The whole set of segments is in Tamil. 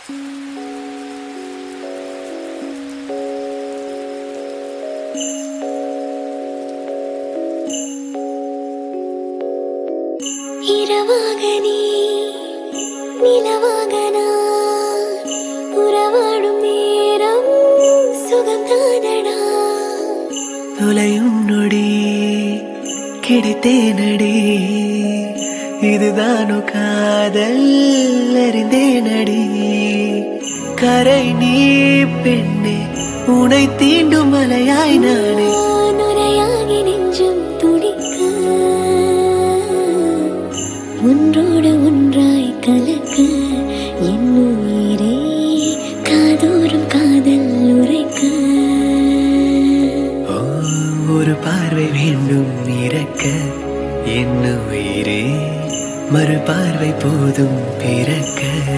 இரவாக நீ நிலவாக நான் உறவாடும் நேரம் சுகம்தானடா தொலையும் நொடி கிடைத்தேனடி இதுதானோ காதல் அறிந்தேனடி கரை நீ பெண்ணே உனை தீண்டும் மலையாய் நானே நான் உரையாகி நெஞ்சம் துடிக்க ஒன்றோடு ஒன்றாய் கலக்க என் உயிரே காதோறும் காதல் உரைக்க ஓ, ஒரு பார்வை வேண்டும் இறக்க என்ன உயிரே மறு பார்வை போதும் பிறக்க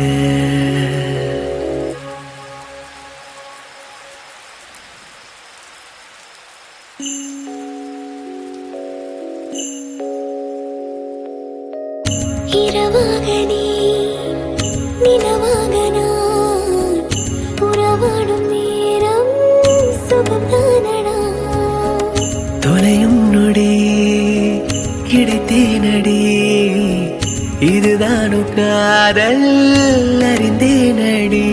இரவாக நீ நிலவாக நான் உறவாடும் நேரம் சுகம்தானடா தொலையும் நொடி கிடைத்தேனடி இதுதானோ காதல் அறிந்தேனடி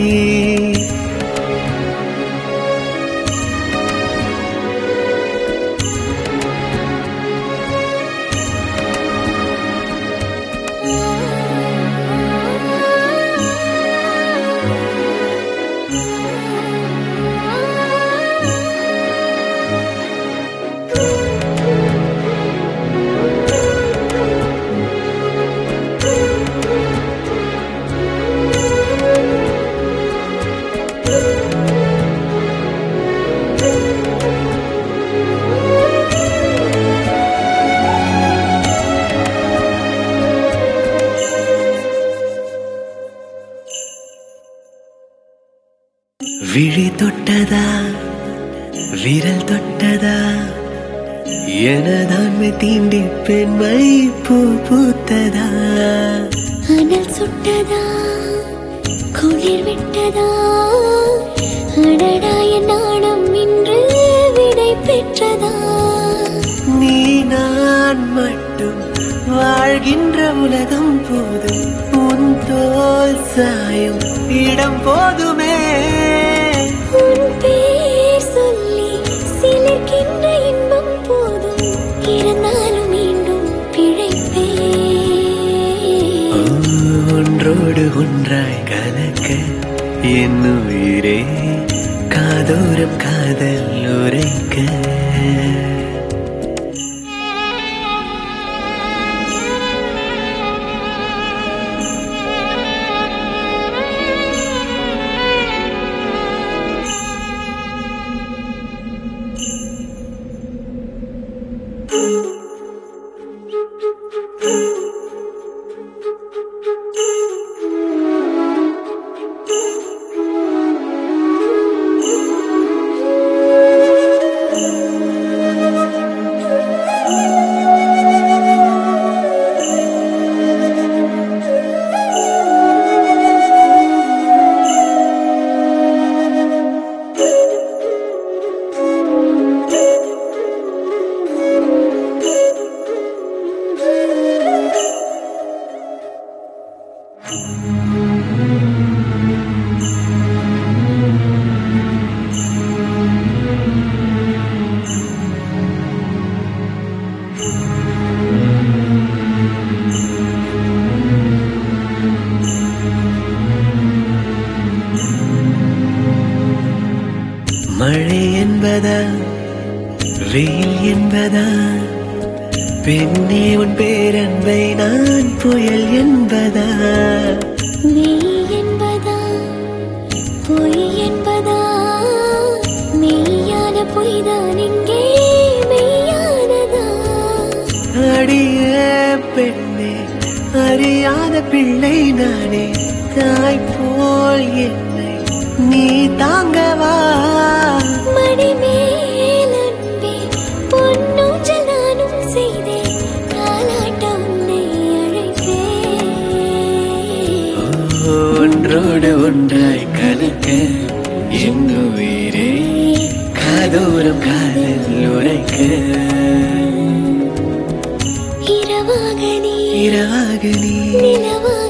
விழி தொட்டதா விரல் தொட்டதா எனதான்மை தீண்டி பெண்மை பூ பூத்ததா அனல் சுட்டதா குளிர் விட்டதா அடடா என் நாணம் இன்று விடை பெற்றதா நீ நான் மட்டும் வாழ்கின்ற உலகம் போதும் உன் தோல் சாயும் இடம் போதுமே உன் பேர் சொல்லி சிலிர்க்கின்ற இன்பம் போதும் இருந்தாலும் மீண்டும் பிழைப்பே ஓ, ஒன்றோடு ஒன்றாய் கலக்க என் உயிரே காதோரம் காதல் உரைக்க மழை என்பதா வெயில் என்பதா பெண்ணே உன் பேரன்பை நான் புயல் என்பதா மெய் என்பதா பொய் என்பதா மெய்யான பொய்தான் இங்கே மெய்யானதா அடிய பெண்ணே அறியாத பிள்ளை நானே தாய் போல் என்னை நீ தாங்கவா மடி மேல் அன்பே பொன்னூஞ்சல் நானும் செய்தேன் தாலாட்ட உன்னை அழைப்பேன் ஒன்று ஒன்றோடு ஒன்றாய் கலக்க என் உயிரே காதோரம் காதல் உரைக்க இரவாக நீ இரவாக நீ நிலவாக